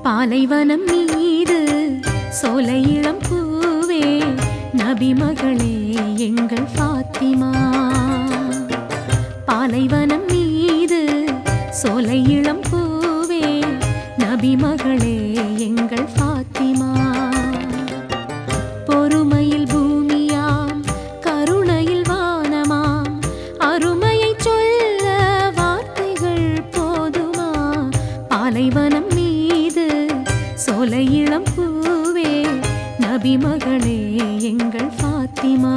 பாலைவனம் மீது சோலை இளம் பூவே நபி மகளே எங்கள் ஃபாத்திமா பாலைவனம் மீது சோலை இளம் பூவே நபி மகளே எங்கள் ஃபாத்திமா பொறுமையில் பூமியாம் கருணையில் வானமாம் அருமையை சொல்ல வார்த்தைகள் போதுமா பாலைவனம் மீது சோலை இளம் பூவே நபி மகளே எங்கள் ஃபாத்திமா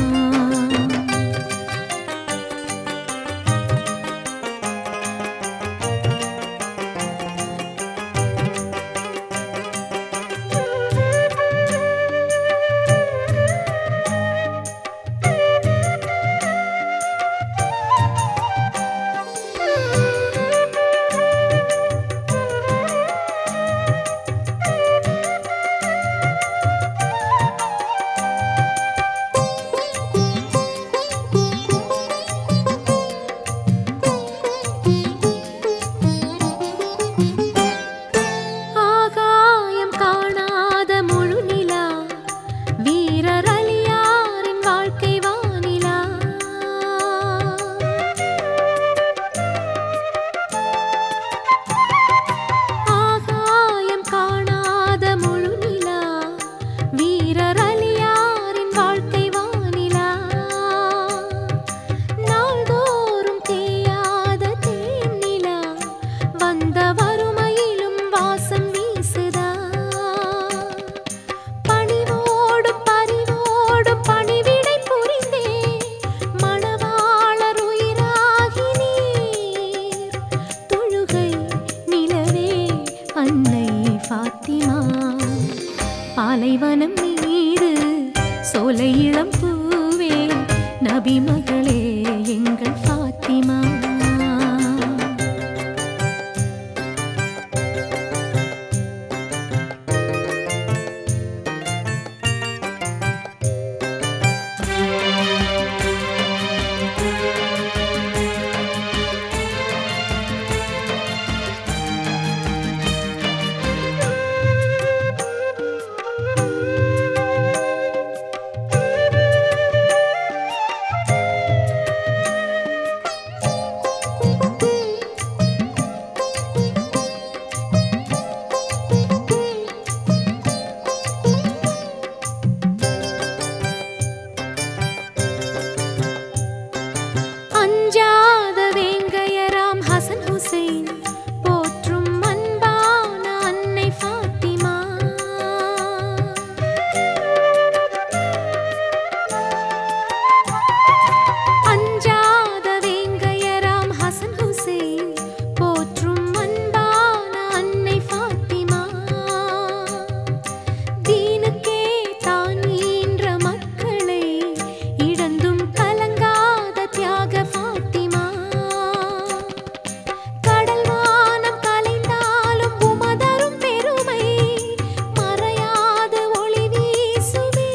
ஆகாயம் காணாத முழு நிலா வீரர் அலியாரின் வாழ்க்கை வானிலா ஆகாயம் காணாத முழு நிலா வீரர் அலியாரின் வாழ்க்கை வானிலா நாள்தோறும் தேயாத தேனிலா வந்த வறுமையிலும் வாசம் வீசுதா பணிவோடும் பரிவோடும் பணிவிடை புரிந்தே மணவாளர் உயிராகி நீர் தொழுகை நிலவே அன்னை ஃபாத்திமா பாலைவனம் மீது சோலை இளம் பூவே நபி மகளே எங்கள் ஃபாத்திமா அஞ்சாத வேங்கையராம் ஹசன் ஹுசைன் போற்றும் அன்பான அன்னை ஃபாத்திமா அஞ்சாத வேங்கையராம் ஹசன் ஹுசைன் போற்றும் அன்பான அன்னை ஃபாத்திமா தீனுக்கே தான் ஈன்ற மக்களை இடந்தும் கலங்காத தியாக ஃபாத்திமா கடல் வானம் கலைந்தாலும் உமதரும் பெருமை மறையாது ஒளி வீசுமே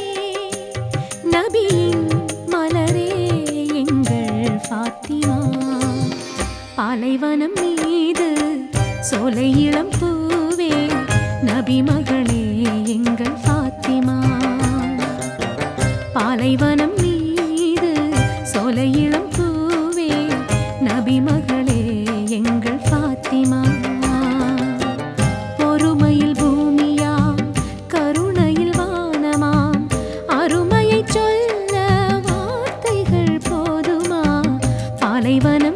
நபியின் மலரே எங்கள் ஃபாத்திமா பாலைவனம் மீது சோலை இளம் பூவே நபி மகளே எங்கள் ஃபாத்திமா பாலைவனம் மீது சோலை இளம் பூவே நபி மகளே எங்கள் ஃபாத்திமா பொறுமையில் பூமியாம் கருணையில் வானமாம் அருமையை சொல்ல வார்த்தைகள் போதுமா பாலைவனம்